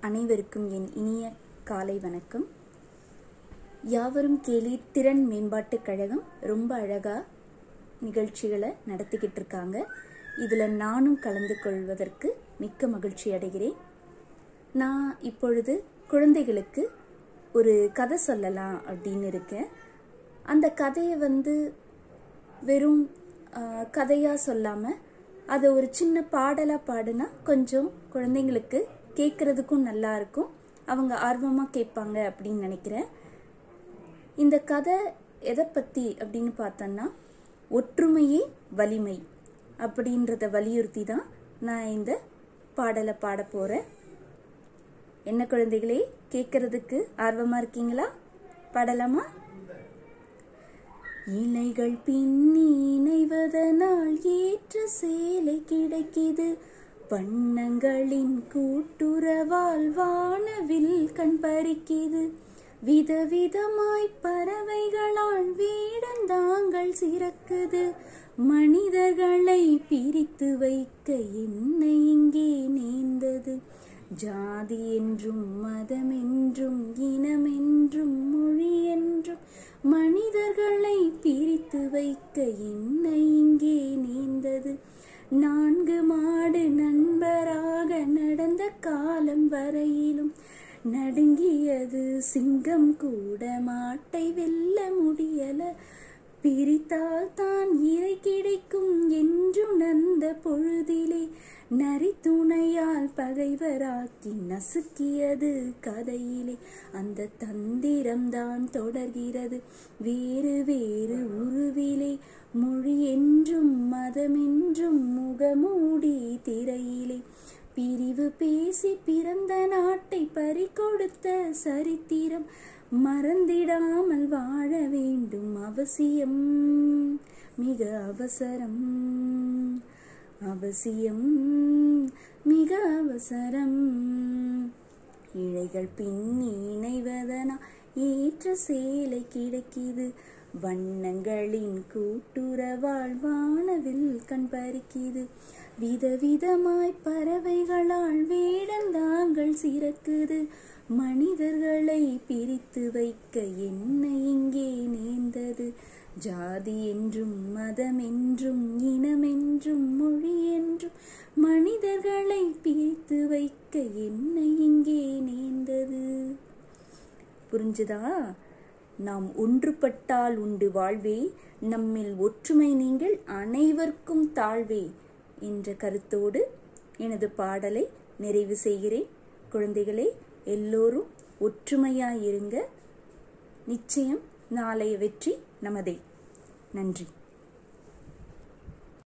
அனைவருக்கும் என் இனிய காலை வணக்கம் யாவரும் கேலி திறன் மேம்பாட்டுக் கழகம் ரொம்ப அழகா நிகழ்ச்சிகளை நடத்திக்கிட்டு இருக்காங்க இதில் நானும் கலந்து கொள்வதற்கு மிக்க மகிழ்ச்சி அடைகிறேன் நான் இப்பொழுது குழந்தைகளுக்கு ஒரு கதை சொல்லலாம் அப்படின்னு இருக்கேன் அந்த கதையை வந்து வெறும் கதையாக சொல்லாமல் அதை ஒரு சின்ன பாடலாக பாடுனா கொஞ்சம் குழந்தைங்களுக்கு கேட்குறதுக்கும் நல்லா இருக்கும் அவங்க ஆர்வமாக கேட்பாங்க அப்படின்னு நினைக்கிறேன் இந்த கதை எதை பற்றி அப்படின்னு பார்த்தோன்னா ஒற்றுமையே வலிமை அப்படின்றத வலியுறுத்தி தான் நான் இந்த பாடலை பாட போகிறேன் என்ன குழந்தைகளே கேட்கறதுக்கு ஆர்வமாக இருக்கீங்களா பாடலாமா இலைகள் பின்னி இணைவதனால் ஏற்ற சேலை கிடைக்குது வண்ணங்களின் கூட்டுறவால் வானவில் கண் பறிக்குது விதவிதமாய் பறவைகளால் வீடந்தாங்கள் சிறக்குது மனிதர்களை பிரித்து வைக்க என்ன இங்கே நேர்ந்தது ஜாதி என்றும் மதம் என்றும் இனம் என்றும் மொழி என்றும் மனிதர்களை பிரித்து வைக்க என்ன இங்கே நேர்ந்தது நான்கு மாடு நண்பராக நடந்த காலம் வரையிலும் நடுங்கியது சிங்கம் கூட மாட்டை வெல்ல முடியல பிரித்தால் தான் இறை கிடைக்கும் என்றுணர்ந்த பொழுதிலே நரி துணையால் பகைவராக்கி நசுக்கியது கதையிலே அந்த தந்திரம்தான் தொடர்கிறது வேறு வேறு உருவிலே மொழி என்றும் மதமென்றும் முகமூடி திரையிலே பிரிவு பேசி பிறந்த நாட்டை பறிகொடுத்த சரித்திரம் மறந்திடாமல் வாழ வேண்டும் அவசியம் மிக அவசரம் அவசியம் மிக அவசரம் இழைகள் பின்னி இணைவதனா ஏற்ற சேலை கிடைக்குது வண்ணங்களின் கூட்டுறவால் வானவில் கண் பறிக்குது விதவிதமாய் பறவைகளால் வேடந்தாங்கள் சிறக்குது மனிதர்களை பிரித்து வைக்க என்ன இங்கே நேர்ந்தது ஜாதி என்றும் மதம் என்றும் இனம் என்றும் மொழி என்றும் மனிதர்களை பிரித்து வைக்க என்ன இங்கே நேர்ந்தது புரிஞ்சுதா நாம் ஒன்றுபட்டால் உண்டு வாழ்வே நம்மில் ஒற்றுமை நீங்கள் அனைவருக்கும் தாழ்வே என்ற கருத்தோடு எனது பாடலை நிறைவு செய்கிறேன் குழந்தைகளே எல்லோரும் ஒற்றுமையாயிருங்க நிச்சயம் நாளைய வெற்றி நமதே நன்றி